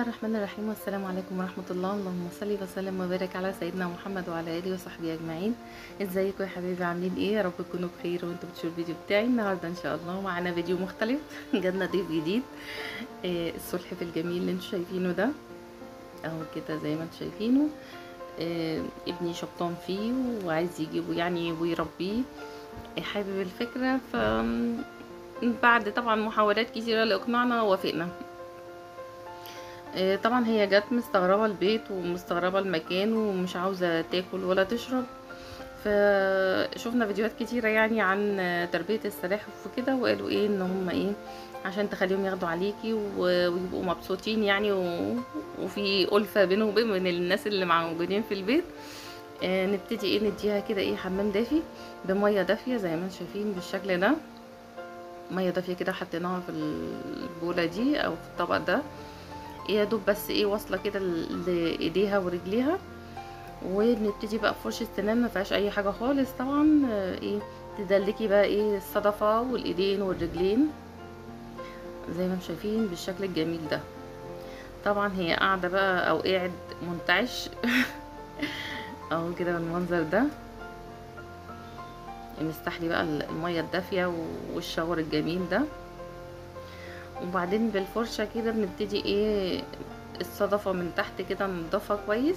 الله الرحمن الرحيم والسلام عليكم ورحمة الله اللهم صل وسلم وبارك على سيدنا محمد وعلى آله وصحبه أجمعين ازيكم يا حبايبي عاملين ايه يا رب تكونوا بخير وانتوا بتشوفوا الفيديو بتاعي النهارده ان شاء الله معانا فيديو مختلف جالنا ضيف جديد آه السلحف الجميل اللي انتوا شايفينه ده اهو كده زي ما انتوا شايفينه آه ابني شبطان فيه وعايز يجيبه يعني ويربيه آه حابب الفكرة ف بعد طبعا محاولات كتيرة لإقناعنا وافقنا طبعا هي جت مستغربة البيت ومستغربة المكان ومش عاوزة تاكل ولا تشرب فشوفنا فيديوهات كتيرة يعني عن تربية السلاحف وكده وقالوا ايه ان هم ايه عشان تخليهم ياخدوا عليكي ويبقوا مبسوطين يعني وفي ألفة بينهم وبين الناس اللي موجودين في البيت نبتدي ايه نديها كده ايه حمام دافي بمية دافية زي ما انتم شايفين بالشكل ده مية دافية كده حطيناها في البولة دي او في الطبق ده يا دوب بس ايه واصله كده لايديها ورجليها وبنبتدي بقى فرشه سنان ما فيهاش اي حاجه خالص طبعا ايه تدلكي بقى ايه الصدفه والايدين والرجلين زي ما انتم شايفين بالشكل الجميل ده طبعا هي قاعده بقى او قاعد منتعش اهو كده بالمنظر ده مستحلي بقى الميه الدافيه والشاور الجميل ده وبعدين بالفرشة كده بنبتدي ايه الصدفة من تحت كده ننضفها كويس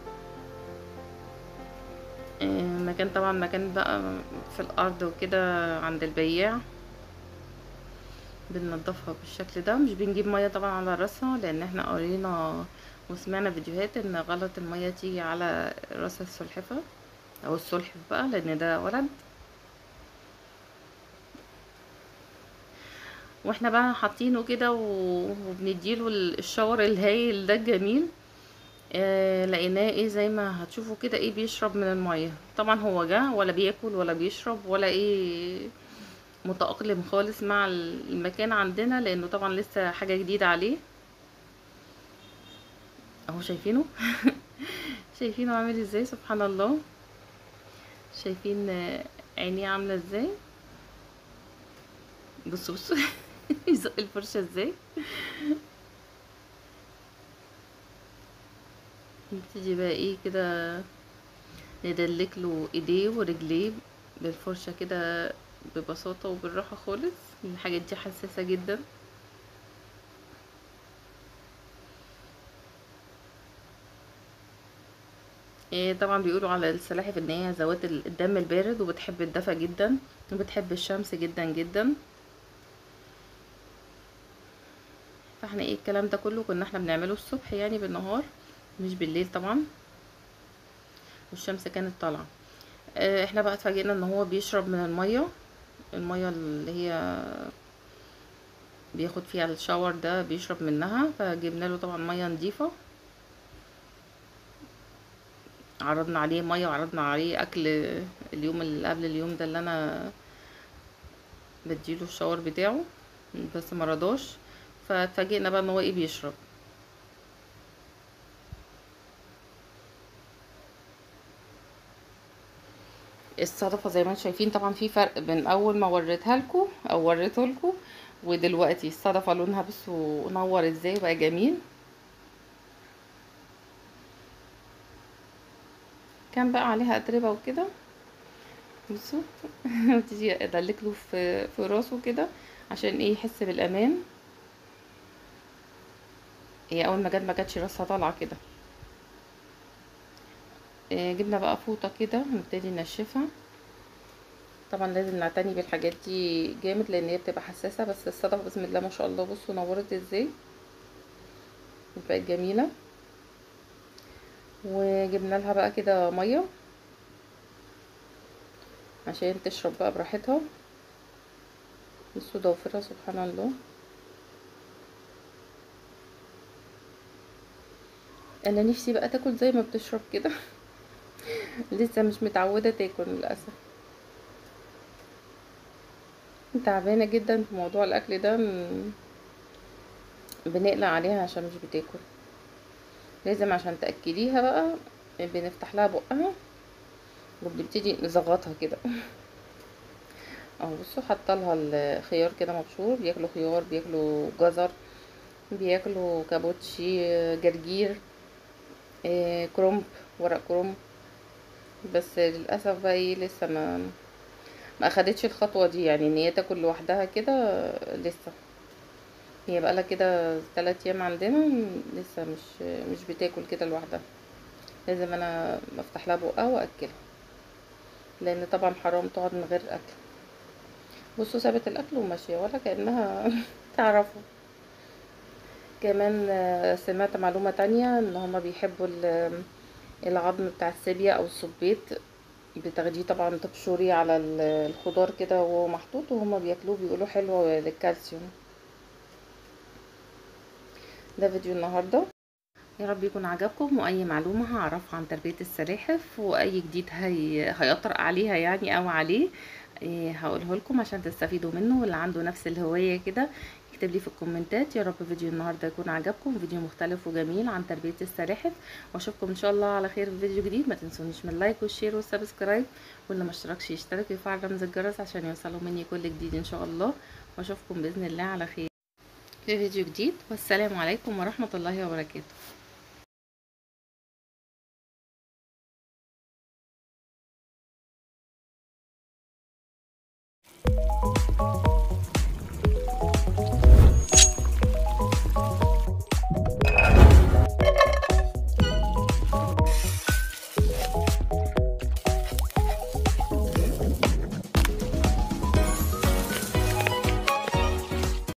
إيه مكان طبعا مكان بقى في الارض وكده عند البياع بننضفها بالشكل ده مش بنجيب مية طبعا على راسها لان احنا قرينا وسمعنا فيديوهات ان غلط المية تيجي على راس السلحفة او السلحف بقى لان ده ولد واحنا بقى حاطينه كده وبنديله الشاور الهايل ده الجميل آه لقيناه ايه زي ما هتشوفوا كده ايه بيشرب من الميه طبعا هو جه ولا بياكل ولا بيشرب ولا ايه متأقلم خالص مع المكان عندنا لانه طبعا لسه حاجه جديده عليه اهو شايفينه شايفينه عامل ازاي سبحان الله شايفين عينيه عامله ازاي بصوا بصوا يزق الفرشة ازاي نبتدي بقى ايه كده ندلك له ايديه ورجليه بالفرشة كده ببساطة وبالراحة خالص الحاجات دي حساسة جدا إيه طبعا بيقولوا على السلاحف ان هي ذوات الدم البارد وبتحب الدفى جدا وبتحب الشمس جدا جدا فاحنا ايه الكلام ده كله كنا احنا بنعمله الصبح يعني بالنهار مش بالليل طبعا والشمس كانت طالعه اه احنا بقى اتفاجئنا ان هو بيشرب من الميه الميه اللي هي بياخد فيها الشاور ده بيشرب منها فجبنا له طبعا ميه نظيفه عرضنا عليه ميه وعرضنا عليه اكل اليوم اللي قبل اليوم ده اللي انا بديله الشاور بتاعه بس مرضاش فاتفاجئنا بقى ان هو ايه بيشرب الصدفة زي ما انتم شايفين طبعا في فرق بين اول ما وريتها لكم او وريته لكم ودلوقتي الصدفة لونها بصوا نور ازاي بقى جميل كان بقى عليها اتربة وكده بصوا تيجي ادلك له في في راسه كده عشان ايه يحس بالامان هي اول ما جت ما كانتش راسها طالعه كده إيه جبنا بقى فوطه كده نبتدي ننشفها طبعا لازم نعتني بالحاجات دي جامد لان هي بتبقى حساسه بس الصدفه بسم الله ما شاء الله بصوا نورت ازاي بقت جميله وجبنا لها بقى كده ميه عشان تشرب بقى براحتها بصوا ضوافرها سبحان الله انا نفسي بقى تاكل زي ما بتشرب كده لسه مش متعوده تاكل للاسف تعبانه جدا في موضوع الاكل ده بنقلق عليها عشان مش بتاكل لازم عشان تاكليها بقى بنفتح لها بقها وبنبتدي نزغطها كده اهو بصوا حاطه لها الخيار كده مبشور بياكلوا خيار بياكلوا جزر بياكلوا كابوتشي جرجير إيه كرنب ورق كرنب بس للاسف بقى ايه لسه ما ما اخدتش الخطوه دي يعني ان هي تاكل لوحدها كده لسه هي بقالها كده تلات ايام عندنا لسه مش مش بتاكل كده لوحدها لازم انا افتح لها بقها واكلها لان طبعا حرام تقعد من غير اكل بصوا سابت الاكل وماشيه ولا كانها تعرفه كمان سمعت معلومه تانية ان هما بيحبوا العظم بتاع السيبيا او الصبيط بتاخديه طبعا تبشري على الخضار كده وهو محطوط وهما بياكلوه بيقولوا حلو للكالسيوم ده فيديو النهارده يا رب يكون عجبكم واي معلومه هعرفها عن تربيه السلاحف واي جديد هي... هيطرق عليها يعني او عليه إيه هقوله لكم عشان تستفيدوا منه واللي عنده نفس الهوايه كده يكتب لي في الكومنتات يا رب فيديو النهارده يكون عجبكم فيديو مختلف وجميل عن تربيه السلاحف واشوفكم ان شاء الله على خير في فيديو جديد ما تنسونيش من اللايك والشير والسبسكرايب واللي ما اشتركش يشترك ويفعل رمز الجرس عشان يوصلوا مني كل جديد ان شاء الله واشوفكم باذن الله على خير في فيديو جديد والسلام عليكم ورحمه الله وبركاته Thank you.